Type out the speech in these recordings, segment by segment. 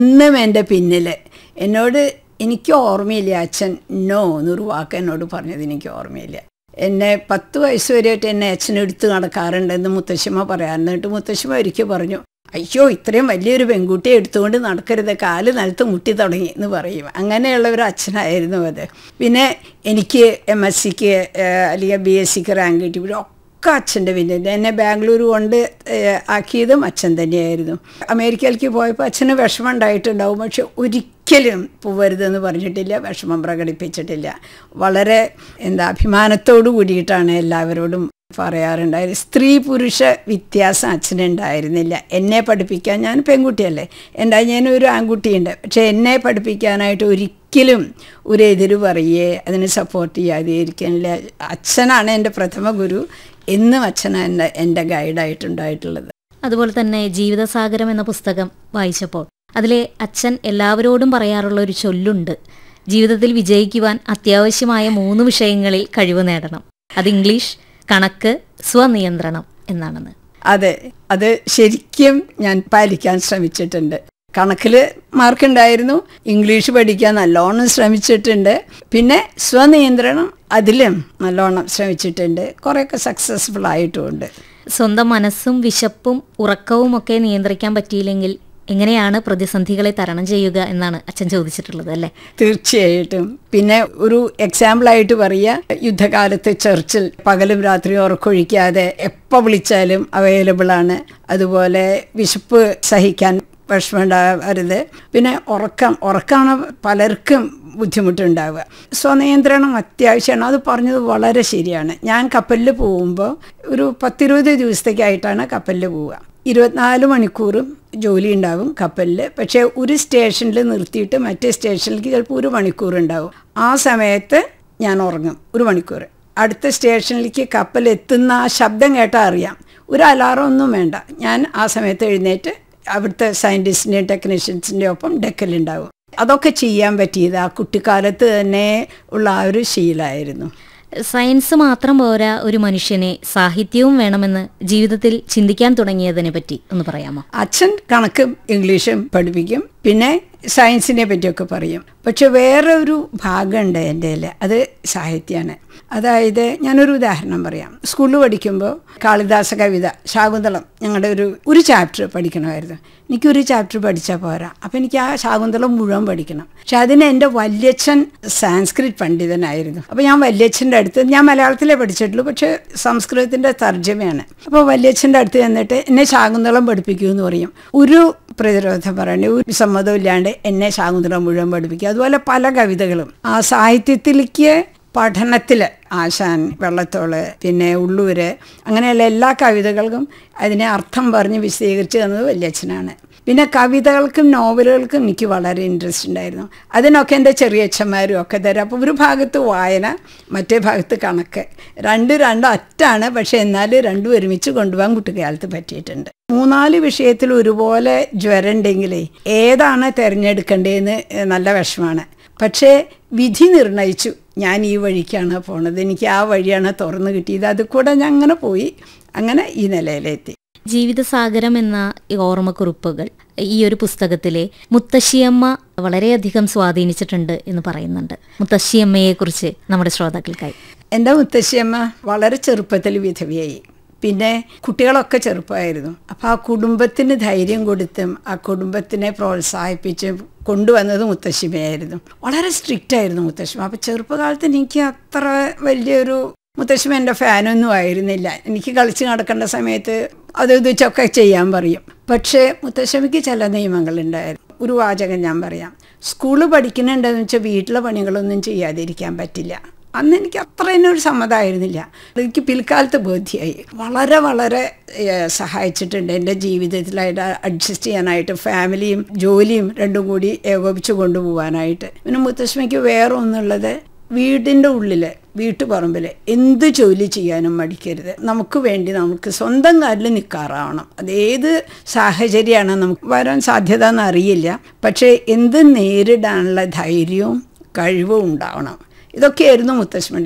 ഇന്നും എൻ്റെ പിന്നിൽ എന്നോട് എനിക്ക് ഓർമ്മയില്ല അച്ഛൻ നോ എന്നൊരു വാക്ക് എന്നോട് പറഞ്ഞത് എനിക്ക് ഓർമ്മയില്ല എന്നെ പത്ത് വയസ്സ് വരെയായിട്ട് എന്നെ അച്ഛൻ എടുത്ത് നടക്കാറുണ്ടെന്ന് മുത്തശ്ശിമ്മ പറയാറുണ്ട് എന്നിട്ട് മുത്തശ്ശിമ്മ ഒരിക്കൽ പറഞ്ഞു അയ്യോ ഇത്രയും വലിയൊരു പെൺകുട്ടിയെ എടുത്തുകൊണ്ട് നടക്കരുത് കാല് നിലത്ത് മുട്ടി തുടങ്ങി എന്ന് പറയും അങ്ങനെയുള്ള ഒരു അച്ഛനായിരുന്നു അത് പിന്നെ എനിക്ക് എം എസ് സിക്ക് അല്ലെങ്കിൽ ബി എസ് സിക്ക് റാങ്ക് കിട്ടി ഒക്കെ അച്ഛൻ്റെ പിന്നിൽ എന്നെ ബാംഗ്ലൂർ കൊണ്ട് ഏഹ്, ആക്കിയതും അച്ഛൻ തന്നെയായിരുന്നു അമേരിക്കയിലേക്ക് പോയപ്പോൾ അച്ഛന് വിഷമം ഉണ്ടായിട്ടുണ്ടാവും പക്ഷെ ഒരിക്കലും പോവരുതെന്ന് പറഞ്ഞിട്ടില്ല വിഷമം പ്രകടിപ്പിച്ചിട്ടില്ല വളരെ എന്താ അഭിമാനത്തോടു കൂടിയിട്ടാണ് എല്ലാവരോടും പറയാറുണ്ടായത് സ്ത്രീ പുരുഷ വ്യത്യാസം അച്ഛനുണ്ടായിരുന്നില്ല എന്നെ പഠിപ്പിക്കാൻ ഞാൻ പെൺകുട്ടിയല്ലേ എൻ്റെ ഞാനൊരു ആൺകുട്ടിയുണ്ട് പക്ഷെ എന്നെ പഠിപ്പിക്കാനായിട്ട് ഒരിക്കലും ഒരു എതിര് പറയേ അതിന് സപ്പോർട്ട് ചെയ്യാതെ ഇരിക്കാനില്ല അച്ഛനാണ് എൻ്റെ പ്രഥമ ഗുരു എന്നും അച്ഛനാണ് എൻ്റെ എൻ്റെ ഗൈഡായിട്ടുണ്ടായിട്ടുള്ളത് അതുപോലെ തന്നെ ജീവിതസാഗരം എന്ന പുസ്തകം വായിച്ചപ്പോൾ അതിലെ അച്ഛൻ എല്ലാവരോടും പറയാറുള്ള ഒരു ചൊല്ലുണ്ട് ജീവിതത്തിൽ വിജയിക്കുവാൻ അത്യാവശ്യമായ മൂന്ന് വിഷയങ്ങളിൽ കഴിവ് നേടണം അത് ഇംഗ്ലീഷ് കണക്ക് സ്വനിയന്ത്രണം എന്നാണെന്ന് അതെ അത് ശരിക്കും ഞാൻ പാലിക്കാൻ ശ്രമിച്ചിട്ടുണ്ട് കണക്കിൽ മാർക്കുണ്ടായിരുന്നു ഇംഗ്ലീഷ് പഠിക്കാൻ നല്ലോണം ശ്രമിച്ചിട്ടുണ്ട് പിന്നെ സ്വനിയന്ത്രണം അതിലും നല്ലോണം ശ്രമിച്ചിട്ടുണ്ട് കുറേയൊക്കെ സക്സസ്ഫുൾ ആയിട്ടുമുണ്ട് സ്വന്തം മനസ്സും വിശപ്പും ഉറക്കവും ഒക്കെ നിയന്ത്രിക്കാൻ പറ്റിയില്ലെങ്കിൽ എങ്ങനെയാണ് പ്രതിസന്ധികളെ തരണം ചെയ്യുക എന്നാണ് അച്ഛൻ ചോദിച്ചിട്ടുള്ളത് അല്ലേ തീർച്ചയായിട്ടും പിന്നെ ഒരു എക്സാമ്പിളായിട്ട് പറയുക യുദ്ധകാലത്ത് ചർച്ചിൽ പകലും രാത്രിയും ഉറക്കൊഴിക്കാതെ എപ്പോൾ വിളിച്ചാലും അവൈലബിൾ ആണ് അതുപോലെ വിശപ്പ് സഹിക്കാൻ വിഷമമുണ്ടാവരുത് പിന്നെ ഉറക്കം ഉറക്കമാണ് പലർക്കും ബുദ്ധിമുട്ടുണ്ടാവുക സ്വനിയന്ത്രണം അത്യാവശ്യമാണ് അത് പറഞ്ഞത് വളരെ ശരിയാണ് ഞാൻ കപ്പലിൽ പോകുമ്പോൾ ഒരു പത്തിരുപത് ദിവസത്തേക്കായിട്ടാണ് കപ്പലിൽ പോവുക ഇരുപത്തിനാല് മണിക്കൂറും ജോലി ഉണ്ടാവും കപ്പലിൽ പക്ഷേ ഒരു സ്റ്റേഷനിൽ നിർത്തിയിട്ട് മറ്റേ സ്റ്റേഷനിലേക്ക് ചിലപ്പോൾ ഒരു മണിക്കൂർ ഉണ്ടാവും ആ സമയത്ത് ഞാൻ ഉറങ്ങും ഒരു മണിക്കൂർ അടുത്ത സ്റ്റേഷനിലേക്ക് കപ്പൽ എത്തുന്ന ആ ശബ്ദം കേട്ടാൽ അറിയാം ഒരു അലാറം ഒന്നും വേണ്ട ഞാൻ ആ സമയത്ത് എഴുന്നേറ്റ് അവിടുത്തെ സയൻറ്റിസ്റ്റിൻ്റെയും ടെക്നീഷ്യൻസിൻ്റെയും ഒപ്പം ഡെക്കലുണ്ടാവും അതൊക്കെ ചെയ്യാൻ പറ്റിയത് ആ കുട്ടിക്കാലത്ത് തന്നെ ഉള്ള ആ ഒരു ശീലമായിരുന്നു സയൻസ് മാത്രം പോരാ ഒരു മനുഷ്യനെ സാഹിത്യവും വേണമെന്ന് ജീവിതത്തിൽ ചിന്തിക്കാൻ തുടങ്ങിയതിനെ പറ്റി ഒന്ന് പറയാമോ അച്ഛൻ കണക്കും ഇംഗ്ലീഷും പഠിപ്പിക്കും പിന്നെ സയൻസിനെ പറ്റിയൊക്കെ പറയും പക്ഷെ വേറെ ഒരു ഭാഗമുണ്ട് എൻ്റെ കയ്യിൽ അത് സാഹിത്യമാണ് അതായത് ഞാനൊരു ഉദാഹരണം പറയാം സ്കൂളിൽ പഠിക്കുമ്പോൾ കാളിദാസ കവിത ശാകുന്തളം ഞങ്ങളുടെ ഒരു ഒരു ചാപ്റ്റർ പഠിക്കണമായിരുന്നു എനിക്കൊരു ചാപ്റ്റർ പഠിച്ചാൽ പോരാ അപ്പം എനിക്ക് ആ ശാകുന്തളം മുഴുവൻ പഠിക്കണം പക്ഷെ അതിന് എൻ്റെ വല്യച്ഛൻ സാൻസ്ക്രിറ്റ് പണ്ഡിതനായിരുന്നു അപ്പോൾ ഞാൻ വല്യച്ഛൻ്റെ അടുത്ത് ഞാൻ മലയാളത്തിലേ പഠിച്ചിട്ടുള്ളൂ പക്ഷേ സംസ്കൃതത്തിൻ്റെ തർജ്ജമയാണ് അപ്പോൾ വല്യച്ഛൻ്റെ അടുത്ത് ചെന്നിട്ട് എന്നെ ശാകുന്തളം പഠിപ്പിക്കൂ എന്ന് പറയും ഒരു പ്രതിരോധം പറയണേ ഒരു സമ്മതം ഇല്ലാണ്ട് എന്നെ ശാകുന്തളം മുഴുവൻ പഠിപ്പിക്കുക അതുപോലെ പല കവിതകളും ആ സാഹിത്യത്തിലേക്ക് പഠനത്തിൽ ആശാൻ വെള്ളത്തോള് പിന്നെ ഉള്ളൂര് അങ്ങനെയുള്ള എല്ലാ കവിതകൾക്കും അതിനെ അർത്ഥം പറഞ്ഞ് വിശദീകരിച്ച് തന്നത് വല്യച്ഛനാണ് പിന്നെ കവിതകൾക്കും നോവലുകൾക്കും എനിക്ക് വളരെ ഇൻട്രസ്റ്റ് ഉണ്ടായിരുന്നു അതിനൊക്കെ എൻ്റെ ചെറിയച്ഛന്മാരും ഒക്കെ തരും അപ്പോൾ ഒരു ഭാഗത്ത് വായന മറ്റേ ഭാഗത്ത് കണക്ക് രണ്ട് രണ്ട് അറ്റാണ് പക്ഷെ എന്നാൽ രണ്ടും ഒരുമിച്ച് കൊണ്ടുപോകാൻ കുട്ടിക്കാലത്ത് പറ്റിയിട്ടുണ്ട് മൂന്നാല് വിഷയത്തിൽ ഒരുപോലെ ജ്വരം ഉണ്ടെങ്കിലേ ഏതാണ് തിരഞ്ഞെടുക്കേണ്ടതെന്ന് നല്ല വിഷമാണ് പക്ഷേ വിധി നിർണയിച്ചു ഞാൻ ഈ വഴിക്കാണ് പോണത് എനിക്ക് ആ വഴിയാണ് തുറന്നു കിട്ടിയത് അത് കൂടെ ഞാൻ അങ്ങനെ പോയി അങ്ങനെ ഈ നിലയിലെത്തി ജീവിതസാഗരം എന്ന ഈ ഓർമ്മക്കുറിപ്പുകൾ ഈ ഒരു പുസ്തകത്തിലെ മുത്തശ്ശിയമ്മ വളരെയധികം സ്വാധീനിച്ചിട്ടുണ്ട് എന്ന് പറയുന്നുണ്ട് മുത്തശ്ശിയമ്മയെക്കുറിച്ച് നമ്മുടെ ശ്രോതാക്കൾക്കായി എൻ്റെ മുത്തശ്ശിയമ്മ വളരെ ചെറുപ്പത്തിൽ വിധവയായി പിന്നെ കുട്ടികളൊക്കെ ചെറുപ്പമായിരുന്നു അപ്പോൾ ആ കുടുംബത്തിന് ധൈര്യം കൊടുത്തും ആ കുടുംബത്തിനെ പ്രോത്സാഹിപ്പിച്ചും കൊണ്ടുവന്നത് മുത്തശ്ശിമയായിരുന്നു വളരെ സ്ട്രിക്റ്റ് ആയിരുന്നു മുത്തശ്ശിമ അപ്പോൾ ചെറുപ്പകാലത്ത് എനിക്ക് അത്ര വലിയൊരു മുത്തശ്ശിമ എൻ്റെ ഫാനൊന്നും ആയിരുന്നില്ല എനിക്ക് കളിച്ച് നടക്കേണ്ട സമയത്ത് അത് ഇത് വെച്ചൊക്കെ ചെയ്യാൻ പറയും പക്ഷേ മുത്തശ്ശിമയ്ക്ക് ചില നിയമങ്ങളുണ്ടായിരുന്നു ഒരു വാചകം ഞാൻ പറയാം സ്കൂളിൽ പഠിക്കുന്നുണ്ടെന്ന് വെച്ചാൽ വീട്ടിലെ പണികളൊന്നും ചെയ്യാതിരിക്കാൻ പറ്റില്ല അന്ന് എനിക്ക് അത്ര തന്നെ ഒരു സമ്മതമായിരുന്നില്ല എനിക്ക് പിൽക്കാലത്ത് ബോധ്യമായി വളരെ വളരെ ഏഹ്, സഹായിച്ചിട്ടുണ്ട് എൻ്റെ ജീവിതത്തിലായിട്ട് അഡ്ജസ്റ്റ് ചെയ്യാനായിട്ട് ഫാമിലിയും ജോലിയും രണ്ടും കൂടി ഏകോപിച്ച് കൊണ്ടുപോകാനായിട്ട് പിന്നെ മുത്തശ്ശിമയ്ക്ക് വേറെ ഒന്നുള്ളത് വീടിൻ്റെ ഉള്ളിൽ വീട്ടുപറമ്പിൽ എന്ത് ജോലി ചെയ്യാനും മടിക്കരുത് നമുക്ക് വേണ്ടി നമുക്ക് സ്വന്തം കാലിൽ നിൽക്കാറാവണം അത് ഏത് സാഹചര്യമാണ് നമുക്ക് വരാൻ സാധ്യത എന്നറിയില്ല പക്ഷേ എന്ത് നേരിടാനുള്ള ധൈര്യവും കഴിവും ഉണ്ടാവണം ഇതൊക്കെയായിരുന്നു മുത്തശ്ശിയുടെ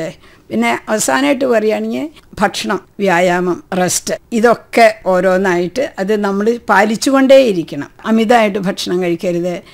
പിന്നെ അവസാനമായിട്ട് പറയുകയാണെങ്കിൽ ഭക്ഷണം വ്യായാമം റെസ്റ്റ് ഇതൊക്കെ ഓരോന്നായിട്ട് അത് നമ്മൾ പാലിച്ചുകൊണ്ടേയിരിക്കണം അമിതമായിട്ട് ഭക്ഷണം കഴിക്കരുത്